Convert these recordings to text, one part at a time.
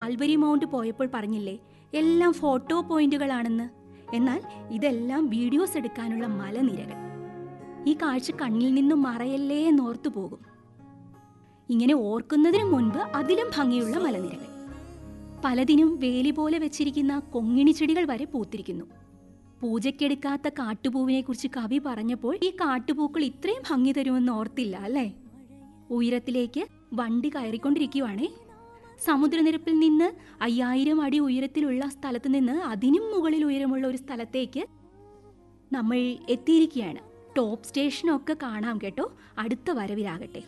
Calvary mount പോയപ്പോൾ പറഞ്ഞില്ലേ എല്ലാം ഫോട്ടോ പോയിന്റുകളാണെന്ന് എന്നാൽ ഇതെല്ലാം വീഡിയോസ് എടുക്കാനുള്ള മലനിരകൾ ഈ കാഴ്ച കണ്ണിൽ നിന്നും മറയല്ലേ എന്നോർത്തു പോകും ഇങ്ങനെ ഓർക്കുന്നതിന് മുൻപ് അതിലും ഭംഗിയുള്ള മലനിരകൾ പലതിനും വേലി പോലെ വെച്ചിരിക്കുന്ന കൊങ്ങിണി ചെടികൾ വരെ പൂത്തിരിക്കുന്നു പൂജയ്ക്കെടുക്കാത്ത കാട്ടുപൂവിനെ കുറിച്ച് കവി പറഞ്ഞപ്പോൾ ഈ കാട്ടുപൂക്കൾ ഇത്രയും ഭംഗി തരുമെന്ന് ഓർത്തില്ല അല്ലേ ഉയരത്തിലേക്ക് വണ്ടി കയറിക്കൊണ്ടിരിക്കുവാണേ സമുദ്രനിരപ്പിൽ നിന്ന് അയ്യായിരം അടി ഉയരത്തിലുള്ള സ്ഥലത്ത് നിന്ന് അതിനും മുകളിൽ ഉയരമുള്ള ഒരു സ്ഥലത്തേക്ക് നമ്മൾ എത്തിയിരിക്കുകയാണ് ടോപ്പ് സ്റ്റേഷനൊക്കെ കാണാം കേട്ടോ അടുത്ത വരവിലാകട്ടെ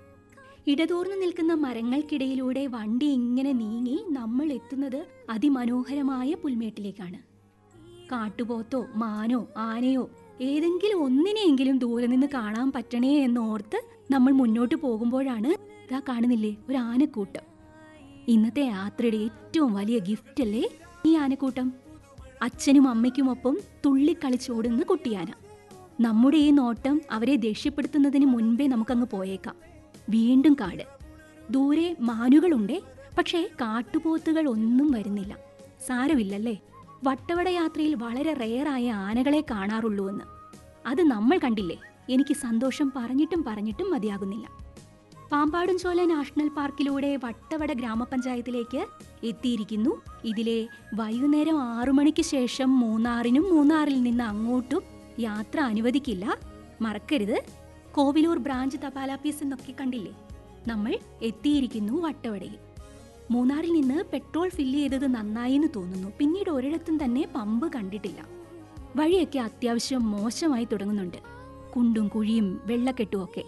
ഇടതൂർന്നു നിൽക്കുന്ന മരങ്ങൾക്കിടയിലൂടെ വണ്ടി ഇങ്ങനെ നീങ്ങി നമ്മൾ എത്തുന്നത് അതിമനോഹരമായ പുൽമേട്ടിലേക്കാണ് കാട്ടുപോത്തോ മാനോ ആനയോ ഏതെങ്കിലും ഒന്നിനെയെങ്കിലും ദൂരെ നിന്ന് കാണാൻ പറ്റണേ എന്നോർത്ത് നമ്മൾ മുന്നോട്ട് പോകുമ്പോഴാണ് ഇതാ കാണുന്നില്ലേ ഒരു ആനക്കൂട്ടം ഇന്നത്തെ യാത്രയുടെ ഏറ്റവും വലിയ ഗിഫ്റ്റ് അല്ലേ ഈ ആനക്കൂട്ടം അച്ഛനും അമ്മയ്ക്കുമൊപ്പം തുള്ളിക്കളിച്ചോടുന്ന കുട്ടിയാന നമ്മുടെ ഈ നോട്ടം അവരെ ദേഷ്യപ്പെടുത്തുന്നതിന് മുൻപേ നമുക്കങ്ങ് പോയേക്കാം വീണ്ടും കാട് ദൂരെ മാനുകളുണ്ടേ പക്ഷേ കാട്ടുപോത്തുകൾ ഒന്നും വരുന്നില്ല സാരമില്ലല്ലേ വട്ടവട യാത്രയിൽ വളരെ റെയറായ ആനകളെ കാണാറുള്ളൂ എന്ന് അത് നമ്മൾ കണ്ടില്ലേ എനിക്ക് സന്തോഷം പറഞ്ഞിട്ടും പറഞ്ഞിട്ടും മതിയാകുന്നില്ല പാമ്പാടും ചോല നാഷണൽ പാർക്കിലൂടെ വട്ടവട ഗ്രാമപഞ്ചായത്തിലേക്ക് എത്തിയിരിക്കുന്നു ഇതിലെ വൈകുന്നേരം ആറു മണിക്ക് ശേഷം മൂന്നാറിനും മൂന്നാറിൽ നിന്ന് അങ്ങോട്ടും യാത്ര അനുവദിക്കില്ല മറക്കരുത് കോവിലൂർ ബ്രാഞ്ച് തപാലാപ്പീസ് എന്നൊക്കെ കണ്ടില്ലേ നമ്മൾ എത്തിയിരിക്കുന്നു വട്ടവടയിൽ മൂന്നാറിൽ നിന്ന് പെട്രോൾ ഫില്ല് ചെയ്തത് നന്നായി എന്ന് തോന്നുന്നു പിന്നീട് ഒരിടത്തും തന്നെ പമ്പ് കണ്ടിട്ടില്ല വഴിയൊക്കെ അത്യാവശ്യം മോശമായി തുടങ്ങുന്നുണ്ട് കുണ്ടും കുഴിയും വെള്ളക്കെട്ടും ഒക്കെ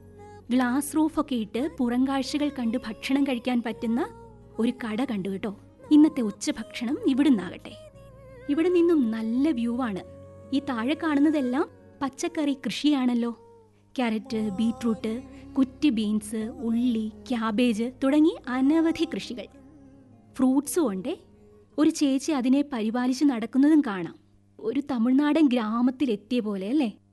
ഗ്ലാസ് റൂഫൊക്കെ ഇട്ട് പുറംകാഴ്ചകൾ കണ്ട് ഭക്ഷണം കഴിക്കാൻ പറ്റുന്ന ഒരു കട കണ്ടു കേട്ടോ ഇന്നത്തെ ഉച്ചഭക്ഷണം ഇവിടുന്നാകട്ടെ ഇവിടെ നിന്നും നല്ല വ്യൂ ആണ് ഈ താഴെ കാണുന്നതെല്ലാം പച്ചക്കറി കൃഷിയാണല്ലോ ക്യാരറ്റ് ബീട്രൂട്ട് കുറ്റി ബീൻസ് ഉള്ളി ക്യാബേജ് തുടങ്ങി അനവധി കൃഷികൾ ഫ്രൂട്ട്സും ഉണ്ടേ ഒരു ചേച്ചി അതിനെ പരിപാലിച്ച് നടക്കുന്നതും കാണാം ഒരു തമിഴ്നാടൻ ഗ്രാമത്തിലെത്തിയ പോലെ അല്ലേ